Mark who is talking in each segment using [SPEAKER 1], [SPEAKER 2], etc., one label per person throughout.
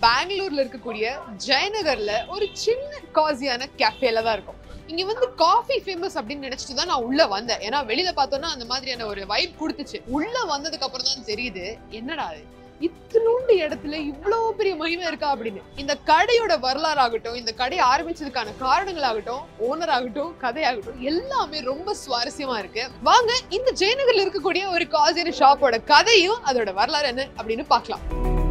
[SPEAKER 1] பெங்களூர்ல இருக்கக்கூடிய ஜெயநகர்ல ஒரு சின்ன காசியான கேஃபேல தான் இருக்கும் இங்க வந்து காஃபி ஃபேமஸ் அப்படின்னு நினைச்சிட்டு தான் நான் உள்ள வந்தேன் ஏன்னா வெளியில பார்த்தோன்னா அந்த மாதிரியான ஒரு வைப் கொடுத்துச்சு உள்ள வந்ததுக்கு அப்புறம் தான் தெரியுது என்னடா அது இத்தினூண்டு இடத்துல இவ்வளவு பெரிய மகிமை இருக்கா அப்படின்னு இந்த கடையோட வரலாறு ஆகட்டும் இந்த கடையை ஆரம்பிச்சதுக்கான காரணங்கள் ஆகட்டும் ஓனர் ஆகட்டும் கதையாகட்டும் எல்லாமே ரொம்ப சுவாரஸ்யமா இருக்கு வாங்க இந்த ஜெயநகர்ல இருக்கக்கூடிய ஒரு காசியான ஷாப்போட கதையும் அதோட வரலாறு என்ன அப்படின்னு பார்க்கலாம்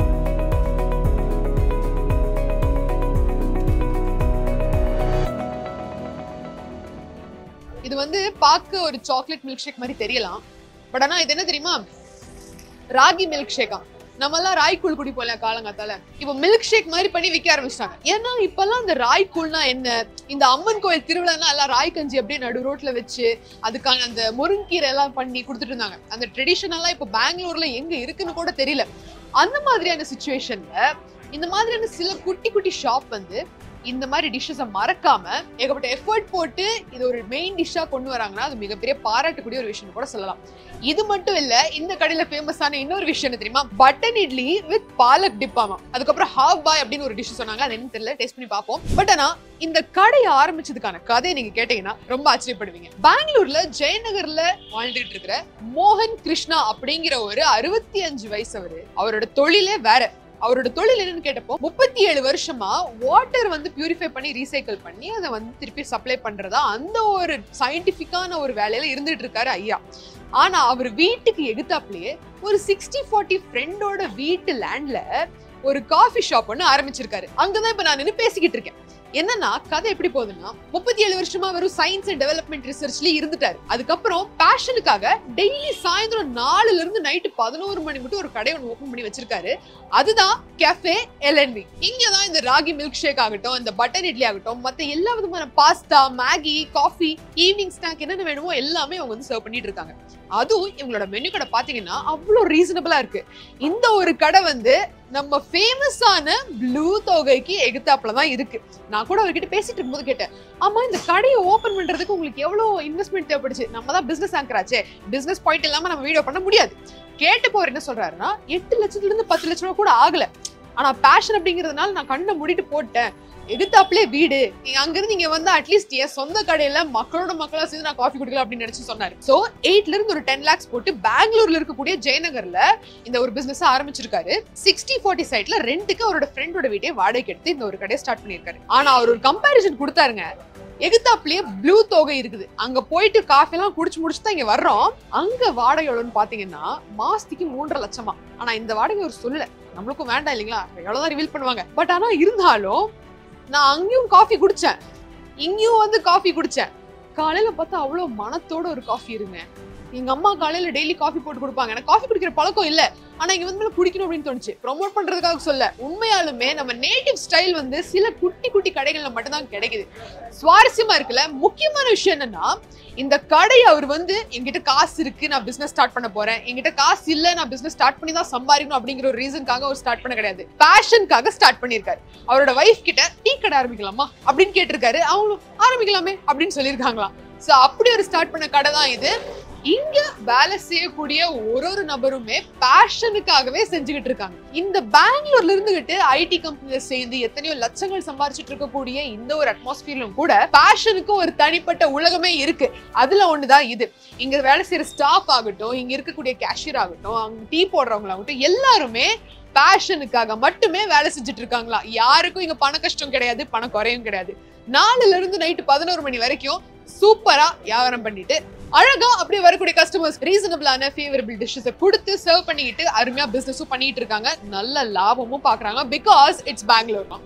[SPEAKER 1] இது வந்து பார்க்க ஒரு சாக்லேட் மில்க் ஷேக் மாதிரி தெரியலாம் பட் ஆனா இது என்ன தெரியுமா ராகி மில்க் ஷேக்கா நம்ம எல்லாம் ராய் கூழ் குடிப்போம்ல காலங்காத்தால இப்போ மில்க் ஷேக் மாதிரி பண்ணி விற்க ஆரம்பிச்சிட்டாங்க ஏன்னா இப்பெல்லாம் அந்த ராய் கூழ்னா என்ன இந்த அம்மன் கோயில் திருவிழானா எல்லாம் ராய் கஞ்சி அப்படியே நடு ரோட்ல வச்சு அதுக்கான அந்த முருங்கீரை எல்லாம் பண்ணி கொடுத்துட்டு இருந்தாங்க அந்த ட்ரெடிஷனலா இப்போ பெங்களூர்ல எங்க இருக்குன்னு கூட தெரியல அந்த மாதிரியான சுச்சுவேஷன்ல இந்த மாதிரியான சில குட்டி குட்டி ஷாப் வந்து இந்த மாதிரி டிஷ்ஷஸை மறக்காம ஏகப்பட்ட எஃபர்ட் போட்டு இது ஒரு மெயின் டிஷ்ஷா கொண்டு வராங்கன்னா அது மிகப்பெரிய பாராட்டக்கூடிய ஒரு விஷயம் கூட சொல்லலாம் இது மட்டும் இல்ல இந்த கடையில ஃபேமஸான இன்னொரு விஷயம் என்ன தெரியுமா பட்டன் இட்லி வித் பாலக் டிப்பாமா அதுக்கப்புறம் ஹாவ் பாய் அப்படின்னு ஒரு டிஷ் சொன்னாங்க அது என்ன தெரியல டேஸ்ட் பண்ணி பார்ப்போம் பட் ஆனா இந்த கடையை ஆரம்பிச்சதுக்கான கதையை நீங்க கேட்டீங்கன்னா ரொம்ப ஆச்சரியப்படுவீங்க பெங்களூர்ல ஜெயநகர்ல வாழ்ந்துட்டு இருக்கிற மோகன் கிருஷ்ணா அப்படிங்கிற ஒரு அறுபத்தி அஞ்சு வயசு அவரு அவரோட தொழிலே வேற அவரோட தொழில் என்னன்னு கேட்டப்போ முப்பத்தி ஏழு வருஷமா வாட்டர் வந்து பியூரிஃபை பண்ணி ரீசைக்கிள் பண்ணி அதை வந்து திருப்பி சப்ளை பண்றதா அந்த ஒரு சயின்டிபிக்கான ஒரு வேலையில இருந்துட்டு இருக்காரு ஐயா ஆனா அவர் வீட்டுக்கு எகுத்தாப்லயே ஒரு சிக்ஸ்டி ஃபார்ட்டி ஃப்ரெண்டோட வீட்டு லேண்ட்ல ஒரு காஃபி ஷாப் ஒன்று ஆரம்பிச்சிருக்காரு அங்கதான் இப்ப நான் நின்று பேசிக்கிட்டு இருக்கேன் என்னன்னா கதை எப்படி போகுதுன்னா முப்பத்தி ஏழு வருஷமா வெறும் சயின்ஸ் அண்ட் டெவலப்மெண்ட் ரிசர்ச்லயே இருந்துட்டாரு அதுக்கப்புறம் பேஷனுக்காக டெய்லி சாயந்தரம் நாலுல இருந்து நைட்டு பதினோரு மணி மட்டும் ஒரு கடை ஒன்று ஓப்பன் பண்ணி வச்சிருக்காரு அதுதான் கெஃபே எல்என்பி இங்க தான் இந்த ராகி மில்க் ஷேக் ஆகட்டும் இந்த பட்டர் இட்லி ஆகட்டும் மத்த எல்லா விதமான pasta Maggi coffee evening snack என்னென்ன வேணுமோ எல்லாமே அவங்க வந்து சர்வ் பண்ணிட்டு இருக்காங்க அதுவும் இவங்களோட மெனு கடை பாத்தீங்கன்னா அவ்வளோ ரீசனபிளா இருக்கு இந்த ஒரு கடை வந்து நம்ம ஃபேமஸான ப்ளூ தொகைக்கு எகுத்தாப்புல தான் இருக்கு நான் கூட அவர்கிட்ட பேசிட்டு இருக்கும்போது கேட்டேன் ஆமா இந்த கடையை ஓபன் பண்றதுக்கு உங்களுக்கு எவ்வளவு இன்வெஸ்ட்மெண்ட் தேவைப்படுச்சு நம்ம தான் பிசினஸ் ஆங்கராச்சே பிசினஸ் பாயிண்ட் இல்லாம நம்ம வீடியோ பண்ண முடியாது கேட்டு போற என்ன சொல்றாருன்னா எட்டு லட்சத்துல இருந்து பத்து லட்சம் ரூபா கூட ஆகல ஆனா பேஷன் அப்படிங்கறதுனால நான் கண்ணை மூடிட்டு போட்டேன் எதிர்த்தாப்புலே வீடு நீங்க அங்கிருந்து இங்க வந்து அட்லீஸ்ட் என் சொந்த கடையில மக்களோட மக்களா சேர்ந்து நான் காஃபி குடிக்கலாம் அப்படின்னு நினைச்சு சொன்னாரு சோ எயிட்ல இருந்து ஒரு டென் லேக்ஸ் போட்டு பெங்களூர்ல இருக்கக்கூடிய ஜெயநகர்ல இந்த ஒரு பிசினஸ் ஆரம்பிச்சிருக்காரு சிக்ஸ்டி ஃபார்ட்டி சைட்ல ரெண்டுக்கு அவரோட ஃப்ரெண்டோட வீட்டை வாடகைக்கு எடுத்து இந்த ஒரு கடையை ஸ்டார்ட் பண்ணிருக்காரு ஆனா அவர் ஒரு கம்பாரிசன் கொடுத்தாருங்க எகுத்தாப்லயே ப்ளூ தொகை இருக்குது அங்க போயிட்டு காஃபி எல்லாம் குடிச்சு முடிச்சு தான் இங்க வர்றோம் அங்க வாடகை எவ்வளவுன்னு பாத்தீங்கன்னா மாசத்துக்கு மூன்றரை லட்சமா ஆனா இந்த வாடகை ஒரு சொல்லல நம்மளுக்கும் வேண்டாம் இல்லைங்களா எவ்வளவுதான் ரிவீல் பண்ணுவாங்க பட் ஆனா இருந்தாலும் நான் அங்கேயும் காஃபி குடிச்சேன் இங்கேயும் வந்து காஃபி குடிச்சேன் காலையில பார்த்தா அவ்வளவு மனத்தோட ஒரு காஃபி இருங்க எங்க அம்மா காலையில டெய்லி காஃபி போட்டு கொடுப்பாங்க எனக்கு காஃபி குடிக்கிற பழக்கம் இல்ல ஆனா இங்க வந்து மேல குடிக்கணும் அப்படின்னு தோணுச்சு ப்ரொமோட் பண்றதுக்காக சொல்ல உண்மையாலுமே நம்ம நேட்டிவ் ஸ்டைல் வந்து சில குட்டி குட்டி கடைகள்ல மட்டும் தான் கிடைக்குது சுவாரஸ்யமா இருக்குல்ல முக்கியமான விஷயம் என்னன்னா இந்த கடை அவர் வந்து என்கிட்ட காசு இருக்கு நான் பிசினஸ் ஸ்டார்ட் பண்ண போறேன் என்கிட்ட காசு இல்ல நான் பிசினஸ் ஸ்டார்ட் பண்ணி தான் சம்பாதிக்கணும் அப்படிங்கிற ஒரு ரீசனுக்காக அவர் ஸ்டார்ட் பண்ண கிடையாது பேஷனுக்காக ஸ்டார்ட் பண்ணியிருக்காரு அவரோட ஒய்ஃப் கிட்ட டீ கடை ஆரம்பிக்கலாமா அப்படின்னு கேட்டிருக்காரு அவங்களும் ஆரம்பிக்கலாமே அப்படின்னு சொல்லியிருக்காங்களாம் சோ அப்படி ஒரு ஸ்டார்ட் பண்ண கடை தான் இது இங்க வேலை செய்யக்கூடிய ஒரு ஒரு நபருமே பேஷனுக்காகவே செஞ்சுக்கிட்டு இருக்காங்க இந்த பெங்களூர்ல இருந்துகிட்டு ஐடி கம்பெனில சேர்ந்து எத்தனையோ லட்சங்கள் சம்பாரிச்சிட்டு இருக்கக்கூடிய இந்த ஒரு அட்மாஸ்பியர்லும் கூட பேஷனுக்கு ஒரு தனிப்பட்ட உலகமே இருக்கு அதுல ஒண்ணுதான் இது இங்க வேலை செய்யற ஸ்டாஃப் ஆகட்டும் இங்க இருக்கக்கூடிய கேஷியர் ஆகட்டும் அங்க டீ போடுறவங்களாகட்டும் எல்லாருமே பேஷனுக்காக மட்டுமே வேலை செஞ்சுட்டு இருக்காங்களா யாருக்கும் இங்க பண கஷ்டம் கிடையாது பண குறையும் கிடையாது நாலுல இருந்து நைட்டு பதினோரு மணி வரைக்கும் சூப்பரா வியாபாரம் பண்ணிட்டு அழகா அப்படியே வரக்கூடிய கஸ்டமர்ஸ் ரீசனபிளான ஃபேவரபிள் டிஷ்ஷஸை கொடுத்து சர்வ் பண்ணிக்கிட்டு அருமையா பிசினஸும் பண்ணிட்டு இருக்காங்க நல்ல லாபமும் பாக்குறாங்க பிகாஸ் இட்ஸ் பெங்களூர் தான்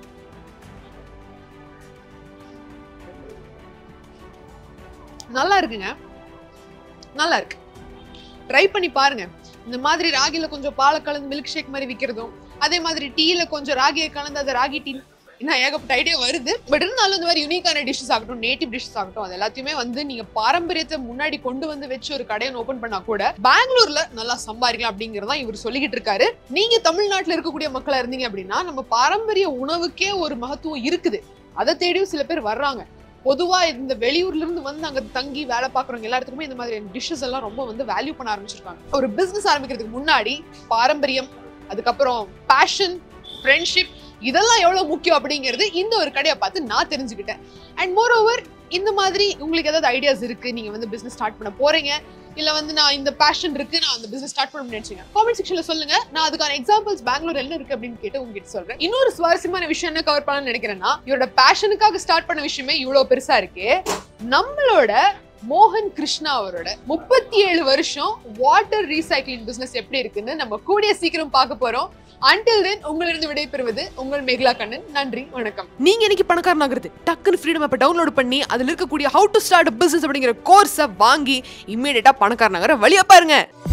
[SPEAKER 1] நல்லா இருக்குங்க நல்லா இருக்கு ட்ரை பண்ணி பாருங்க இந்த மாதிரி ராகில கொஞ்சம் பாலை கலந்து மில்க் ஷேக் மாதிரி விற்கிறதும் அதே மாதிரி டீல கொஞ்சம் ராகியை கலந்து அதை ராகி டீ இன்னும் ஏகப்பட்ட ஐடியா வருது பட் இருந்தாலும் இந்த மாதிரி யூனிக்கான டிஷ்ஷஸ் ஆகட்டும் நேட்டிவ் டிஷ்ஷஸ் ஆகட்டும் அது எல்லாத்தையுமே வந்து நீங்க பாரம்பரியத்தை முன்னாடி கொண்டு வந்து வச்சு ஒரு கடையை ஓபன் பண்ணா கூட பெங்களூர்ல நல்லா சம்பாதிக்கலாம் அப்படிங்கறதா இவர் சொல்லிக்கிட்டு இருக்காரு நீங்க தமிழ்நாட்டுல இருக்கக்கூடிய மக்களா இருந்தீங்க அப்படின்னா நம்ம பாரம்பரிய உணவுக்கே ஒரு மகத்துவம் இருக்குது அதை தேடியும் சில பேர் வர்றாங்க பொதுவா இந்த வெளியூர்ல இருந்து வந்து அங்க தங்கி வேலை பாக்குறவங்க எல்லாத்துக்குமே இந்த மாதிரி டிஷ்ஷஸ் எல்லாம் ரொம்ப வந்து வேல்யூ பண்ண ஆரம்பிச்சிருக்காங்க ஒரு பிசினஸ் ஆரம்பிக்கிறதுக்கு முன்னாடி பாரம்பரியம் அதுக்கப்புறம் பேஷன் ஃப்ரெண்ட்ஷிப் இதெல்லாம் எவ்வளவு முக்கியம் அப்படிங்கிறது இந்த ஒரு கடையை பார்த்து நான் தெரிஞ்சுக்கிட்டேன் அண்ட் மோர் ஓவர் இந்த மாதிரி உங்களுக்கு ஏதாவது ஐடியாஸ் இருக்கு நீங்க வந்து பிசினஸ் ஸ்டார்ட் பண்ண போறீங்க இல்ல வந்து நான் இந்த பேஷன் இருக்கு நான் அந்த பிசினஸ் ஸ்டார்ட் பண்ண நினைச்சீங்க காமெண்ட் செக்ஷன்ல சொல்லுங்க நான் அதுக்கான எக்ஸாம்பிள்ஸ் பெங்களூர் என்ன இருக்கு அப்படின்னு கேட்டு உங்ககிட்ட சொல்றேன் இன்னொரு சுவாரஸ்யமான விஷயம் என்ன கவர் பண்ணணும்னு நினைக்கிறேன்னா இவரோட பேஷனுக்காக ஸ்டார்ட் பண்ண விஷயமே இவ்வளவு பெருசா இருக்கு நம்மளோட மோகன் கிருஷ்ணா அவரோட முப்பத்தி ஏழு வருஷம் வாட்டர் ரீசைக்ளிங் பிசினஸ் எப்படி இருக்குன்னு நம்ம கூடிய சீக்கிரம் பார்க்க போறோம் அன்டில் தென் உங்களிருந்து விடைபெறுவது உங்கள் மேகலா கண்ணன் நன்றி வணக்கம்
[SPEAKER 2] நீங்க இன்னைக்கு பணக்காரன் ஆகுறது டக்குன்னு ஃப்ரீடம் ஆப்பை டவுன்லோட் பண்ணி அதுல இருக்கக்கூடிய ஹவு டு ஸ்டார்ட் பிசினஸ் அப்படிங்கிற கோர்ஸை வாங்கி இம்மீடியட்டா பணக்காரன் ஆகிற வழியா பாருங்க